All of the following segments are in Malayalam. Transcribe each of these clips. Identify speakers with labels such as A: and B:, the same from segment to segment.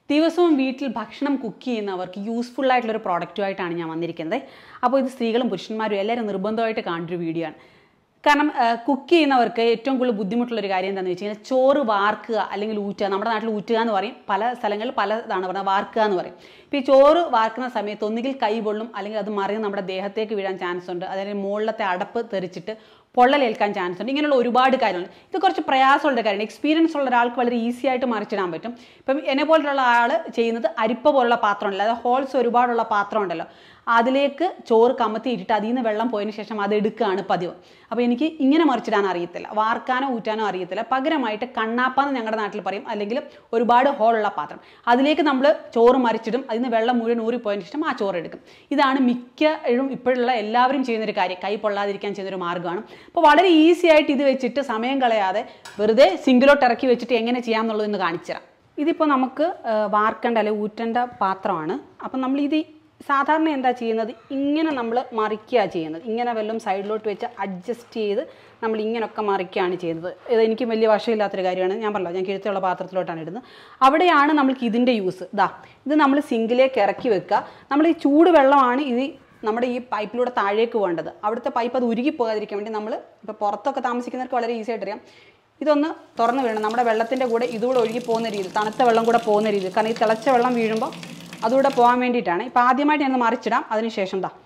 A: ദിവസവും വീട്ടിൽ ഭക്ഷണം കുക്ക് ചെയ്യുന്നവർക്ക് യൂസ്ഫുൾ ആയിട്ടുള്ള ഒരു പ്രോഡക്റ്റുമായിട്ടാണ് ഞാൻ വന്നിരിക്കുന്നത് അപ്പോൾ ഇത് സ്ത്രീകളും പുരുഷന്മാരും എല്ലാവരും നിർബന്ധമായിട്ട് കാണേണ്ട ഒരു വീഡിയോ ആണ് കാരണം കുക്ക് ചെയ്യുന്നവർക്ക് ഏറ്റവും കൂടുതൽ ബുദ്ധിമുട്ടുള്ള ഒരു കാര്യം എന്താണെന്ന് വെച്ച് കഴിഞ്ഞാൽ ചോറ് വാർക്കുക അല്ലെങ്കിൽ ഊറ്റുക നമ്മുടെ നാട്ടിൽ ഊറ്റുക എന്ന് പറയും പല സ്ഥലങ്ങളിൽ പല ഇതാണ് പറയുന്നത് വാർക്കുക എന്ന് പറയും ഇപ്പോൾ ഈ ചോറ് വാർക്കുന്ന സമയത്ത് ഒന്നുകിൽ കൈ പൊള്ളും അല്ലെങ്കിൽ അത് മറിഞ്ഞ് നമ്മുടെ ദേഹത്തേക്ക് വീഴാൻ ചാൻസ് ഉണ്ട് അതായത് മുകളിലത്തെ അടപ്പ് തെറിച്ചിട്ട് പൊള്ളലേൽക്കാൻ ചാൻസ് ഉണ്ട് ഇങ്ങനെയുള്ള ഒരുപാട് കാര്യങ്ങൾ ഇത് കുറച്ച് പ്രയാസമുള്ള കാര്യമാണ് എക്സ്പീരിയൻസ് ഉള്ള ഒരാൾക്ക് വളരെ ഈസി ആയിട്ട് മറിച്ചിടാൻ പറ്റും ഇപ്പം എന്നെ പോലുള്ള ആൾ ചെയ്യുന്നത് അരിപ്പ പോലുള്ള പാത്രമുണ്ടല്ലോ അതായത് ഹോൾസ് ഒരുപാടുള്ള പാത്രം ഉണ്ടല്ലോ അതിലേക്ക് ചോറ് കമത്തി ഇട്ടിട്ട് അതിൽ നിന്ന് വെള്ളം പോയതിന് ശേഷം അത് എടുക്കുകയാണ് പതിവ് അപ്പോൾ എനിക്ക് ഇങ്ങനെ മറിച്ചിടാൻ അറിയത്തില്ല വാർക്കാനോ ഊറ്റാനോ അറിയത്തില്ല പകരമായിട്ട് കണ്ണാപ്പാന്ന് ഞങ്ങളുടെ നാട്ടിൽ പറയും അല്ലെങ്കിൽ ഒരുപാട് ഹോളുള്ള പാത്രം അതിലേക്ക് നമ്മൾ ചോറ് മറിച്ചിടും അതിൽ നിന്ന് വെള്ളം മുഴുവൻ ഊറിപ്പോയതിന് ശേഷം ആ ചോറ് എടുക്കും ഇതാണ് മിക്കഴും ഇപ്പോഴുള്ള എല്ലാവരും ചെയ്യുന്നൊരു കാര്യം കൈ പൊള്ളാതിരിക്കാൻ ചെയ്യുന്നൊരു മാർഗ്ഗമാണ് അപ്പോൾ വളരെ ഈസി ആയിട്ട് ഇത് വെച്ചിട്ട് സമയം കളയാതെ വെറുതെ സിംഗിലോട്ട് ഇറക്കി വെച്ചിട്ട് എങ്ങനെ ചെയ്യാം എന്നുള്ളതൊന്ന് കാണിച്ചുതരാം ഇതിപ്പോൾ നമുക്ക് ആ, വാർക്കേണ്ട അല്ലെങ്കിൽ ഊറ്റേണ്ട പാത്രമാണ് അപ്പം നമ്മൾ ഇത് സാധാരണ എന്താ ചെയ്യുന്നത് ഇങ്ങനെ നമ്മൾ മറിക്കുക ചെയ്യുന്നത് ഇങ്ങനെ വല്ലതും സൈഡിലോട്ട് വെച്ച് അഡ്ജസ്റ്റ് ചെയ്ത് നമ്മൾ ഇങ്ങനെയൊക്കെ മറിക്കുകയാണ് ചെയ്യുന്നത് ഇത് എനിക്ക് വലിയ വശമില്ലാത്തൊരു കാര്യമാണ് ഞാൻ പറഞ്ഞല്ലോ ഞാൻ കിഴത്തുള്ള പാത്രത്തിലോട്ടാണ് ഇടുന്നത് അവിടെയാണ് നമ്മൾക്ക് ഇതിൻ്റെ യൂസ് ഇതാ ഇത് നമ്മൾ സിങ്കിലേക്ക് ഇറക്കി വെക്കുക നമ്മൾ ഈ ചൂട് വെള്ളമാണ് ഇത് നമ്മുടെ ഈ പൈപ്പിലൂടെ താഴേക്ക് പോകേണ്ടത് അവിടുത്തെ പൈപ്പ് അത് ഉരുകി പോകാതിരിക്കാൻ വേണ്ടി നമ്മൾ ഇപ്പോൾ പുറത്തൊക്കെ താമസിക്കുന്നവർക്ക് വളരെ ഈസി ആയിട്ട് അറിയാം ഇതൊന്ന് തുറന്നു വീഴണം നമ്മുടെ വെള്ളത്തിൻ്റെ കൂടെ ഇതുകൂടെ ഒഴുകി പോകുന്ന രീതി തണുത്ത വെള്ളം കൂടെ പോകുന്ന രീതി കാരണം ഈ തിളച്ച വെള്ളം വീഴുമ്പോൾ അതുകൂടെ പോകാൻ വേണ്ടിയിട്ടാണ് ഇപ്പം ആദ്യമായിട്ട് ഞാനൊന്ന് മറിച്ചിടാം അതിനുശേഷം ദാ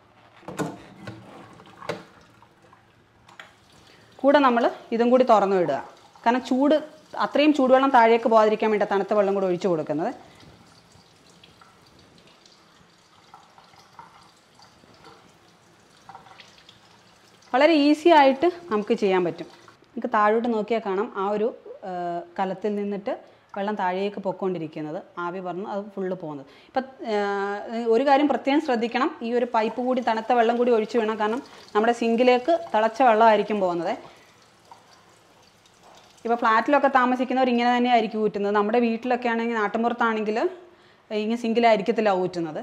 A: കൂടെ നമ്മൾ ഇതും കൂടി തുറന്നു വിടുക കാരണം ചൂട് അത്രയും ചൂടുവെള്ളം താഴേക്ക് പോകാതിരിക്കാൻ വേണ്ടി തണുത്ത വെള്ളം കൂടെ ഒഴിച്ചു കൊടുക്കുന്നത് വളരെ ഈസി ആയിട്ട് നമുക്ക് ചെയ്യാൻ പറ്റും നമുക്ക് താഴോട്ട് നോക്കിയാൽ കാണാം ആ ഒരു ആ, കലത്തിൽ നിന്നിട്ട് വെള്ളം താഴേക്ക് പൊയ്ക്കൊണ്ടിരിക്കുന്നത് ആവി പറഞ്ഞ് അത് ഫുള്ള് പോകുന്നത് ഇപ്പം ആ, ഒരു കാര്യം പ്രത്യേകം ശ്രദ്ധിക്കണം ഈ ഒരു പൈപ്പ് കൂടി തണുത്ത വെള്ളം കൂടി ഒഴിച്ചു വേണം കാരണം നമ്മുടെ സിങ്കിലേക്ക് തിളച്ച വെള്ളമായിരിക്കും പോകുന്നത് ഇപ്പോൾ ഫ്ലാറ്റിലൊക്കെ താമസിക്കുന്നവർ ഇങ്ങനെ തന്നെയായിരിക്കും ഊറ്റുന്നത് നമ്മുടെ വീട്ടിലൊക്കെ ആണെങ്കിൽ നാട്ടിൻപുറത്താണെങ്കിൽ ഇങ്ങനെ സിങ്കിലായിരിക്കത്തില്ല ഊറ്റുന്നത്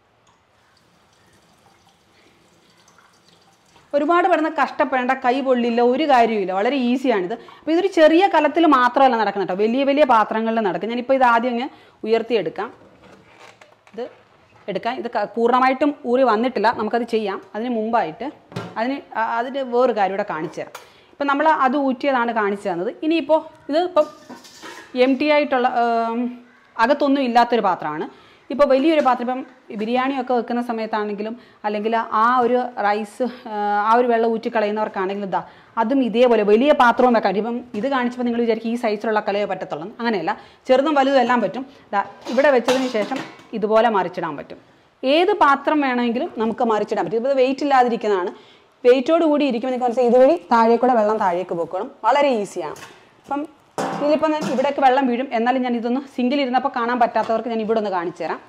A: ഒരുപാട് പെടുന്ന കഷ്ടപ്പെടേണ്ട കൈ പൊള്ളില്ല ഒരു കാര്യമില്ല വളരെ ഈസിയാണിത് അപ്പോൾ ഇതൊരു ചെറിയ കലത്തിൽ മാത്രമല്ല നടക്കുന്നത് കേട്ടോ വലിയ വലിയ പാത്രങ്ങളിൽ നടക്കും ഞാനിപ്പോൾ ഇത് ആദ്യം അങ്ങ് ഉയർത്തിയെടുക്കാം ഇത് എടുക്കാം ഇത് ക- പൂർണ്ണമായിട്ടും ഊറി വന്നിട്ടില്ല നമുക്കത് ചെയ്യാം അതിന് മുമ്പായിട്ട് അതിന് അ- അതിന് വേറൊരു കാര്യം ഇവിടെ കാണിച്ചു തരാം ഇപ്പം നമ്മൾ അത് ഊറ്റിയതാണ് കാണിച്ചു തന്നത് ഇനിയിപ്പോൾ ഇത് ഇപ്പം എം ടി ആയിട്ടുള്ള ഉം, അകത്തൊന്നും ഇല്ലാത്തൊരു പാത്രമാണ് ഇപ്പോൾ വലിയൊരു പാത്രം ഇപ്പം ബിരിയാണിയൊക്കെ വെക്കുന്ന സമയത്താണെങ്കിലും അല്ലെങ്കിൽ ആ ഒരു റൈസ് ആ ഒരു വെള്ളം ഊറ്റി കളയുന്നവർക്കാണെങ്കിലും ഇതാ അതും ഇതേപോലെ വലിയ പാത്രവും വെക്കാം ഇപ്പം ഇത് കാണിച്ചപ്പോൾ നിങ്ങൾ വിചാരിക്കും ഈ സൈസിലുള്ള കലയോ പറ്റത്തുള്ളൂ അങ്ങനെയല്ല ചെറുതും വലുതും എല്ലാം പറ്റും ദാ ഇവിടെ വെച്ചതിന് ശേഷം ഇതുപോലെ മറിച്ചിടാൻ പറ്റും ഏത് പാത്രം വേണമെങ്കിലും നമുക്ക് മറിച്ചിടാൻ പറ്റും ഇപ്പോൾ വെയിറ്റ് ഇല്ലാതിരിക്കുന്നതാണ് വെയിറ്റോട് കൂടി ഇരിക്കുമ്പോൾ നിങ്ങൾക്ക് മനസ്സിലായി ഇതുവഴി താഴേക്കൂടെ വെള്ളം താഴേക്ക് പോക്കണം വളരെ ഈസിയാണ് അപ്പം ഇതിലിപ്പം ഞാൻ ഇവിടെയൊക്കെ വെള്ളം വീഴും എന്നാലും ഞാൻ ഇതൊന്ന് സിങ്കിലിരുന്നപ്പോൾ കാണാൻ പറ്റാത്തവർക്ക് ഞാൻ ഇവിടെ ഒന്ന് കാണിച്ചു തരാം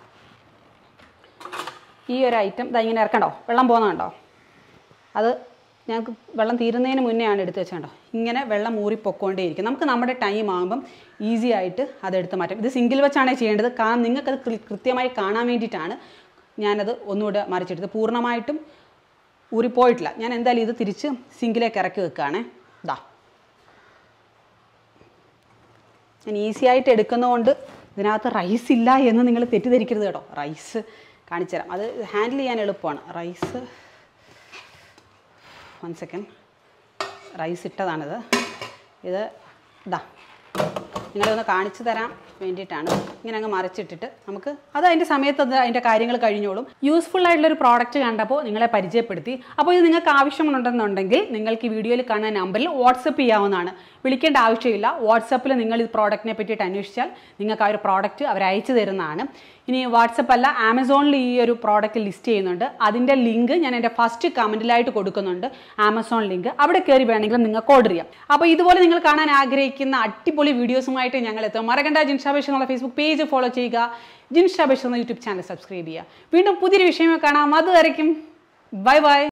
A: ഈ ഒരു ഐറ്റം ഇതാ ഇങ്ങനെ ഇറക്കണ്ടോ വെള്ളം പോകുന്നുണ്ടോ അത് ഞങ്ങൾക്ക് വെള്ളം തീരുന്നതിന് മുന്നേ ആണ് എടുത്ത് വെച്ചോ ഇങ്ങനെ വെള്ളം ഊറിപ്പൊക്കോണ്ടേയിരിക്കും നമുക്ക് നമ്മുടെ ടൈം ആകുമ്പം ഈസി ആയിട്ട് അതെടുത്ത് മാറ്റാം ഇത് സിംഗിൾ വെച്ചാണ് ചെയ്യേണ്ടത് കാരണം നിങ്ങൾക്കത് കൃ- കൃത്യമായി കാണാൻ വേണ്ടിയിട്ടാണ് ഞാനത് ഒന്നുകൂടെ മറിച്ചെടുത്ത് പൂർണ്ണമായിട്ടും ഊറിപ്പോയിട്ടില്ല ഞാൻ എന്തായാലും ഇത് തിരിച്ച് സിങ്കിലേക്ക് ഇറക്കി വെക്കുകയാണേ ഇതാ ഞാൻ ഈസി ആയിട്ട് എടുക്കുന്നതുകൊണ്ട് ഇതിനകത്ത് റൈസ് ഇല്ല എന്ന് നിങ്ങൾ തെറ്റിദ്ധരിക്കരുത് കേട്ടോ റൈസ് കാണിച്ചു തരാം അത് ഹാൻഡിൽ ചെയ്യാൻ എളുപ്പമാണ് റൈസ് വൺ സെക്കൻഡ് റൈസ് ഇട്ടതാണിത് ഇത് ഇതാ നിങ്ങളൊന്ന് കാണിച്ചു തരാൻ വേണ്ടിയിട്ടാണ് ഇങ്ങനെ അങ്ങ് മറിച്ചിട്ടിട്ട് നമുക്ക് അത് അതിൻ്റെ സമയത്ത് അത് അതിൻ്റെ കാര്യങ്ങൾ കഴിഞ്ഞോളും യൂസ്ഫുൾ ആയിട്ടുള്ള ഒരു പ്രോഡക്റ്റ് കണ്ടപ്പോൾ നിങ്ങളെ പരിചയപ്പെടുത്തി അപ്പോൾ ഇത് നിങ്ങൾക്ക് ആവശ്യമുണ്ടെന്നുണ്ടെങ്കിൽ നിങ്ങൾക്ക് ഈ വീഡിയോയിൽ കാണുന്ന നമ്പറിൽ വാട്സപ്പ് ചെയ്യാവുന്നതാണ് വിളിക്കേണ്ട ആവശ്യമില്ല വാട്സപ്പിൽ നിങ്ങൾ ഈ പ്രോഡക്റ്റിനെ പറ്റിയിട്ട് അന്വേഷിച്ചാൽ നിങ്ങൾക്ക് ആ ഒരു പ്രോഡക്റ്റ് അവർ അയച്ചു തരുന്നതാണ് ഇനി വാട്സപ്പ് അല്ല ആമസോണിൽ ഈ ഒരു പ്രോഡക്റ്റ് ലിസ്റ്റ് ചെയ്യുന്നുണ്ട് അതിൻ്റെ ലിങ്ക് ഞാൻ എൻ്റെ ഫസ്റ്റ് കമൻറ്റിലായിട്ട് കൊടുക്കുന്നുണ്ട് ആമസോൺ ലിങ്ക് അവിടെ കയറി വേണമെങ്കിൽ നിങ്ങൾക്ക് ഓർഡർ ചെയ്യാം അപ്പോൾ ഇതുപോലെ നിങ്ങൾ കാണാൻ ആഗ്രഹിക്കുന്ന അടിപൊളി വീഡിയോസുമായിട്ട് ഞങ്ങൾ എത്തും മറക്കണ്ട ജിൻഷാ ബഷീർ എന്നുള്ള ഫേസ്ബുക്ക് പേജ് ഫോളോ ചെയ്യുക ജിൻഷാ ബഷീർ എന്ന യൂട്യൂബ് ചാനൽ സബ്സ്ക്രൈബ് ചെയ്യുക വീണ്ടും പുതിയൊരു വിഷയമായി കാണാം അതുവരയ്ക്കും ബൈ ബൈ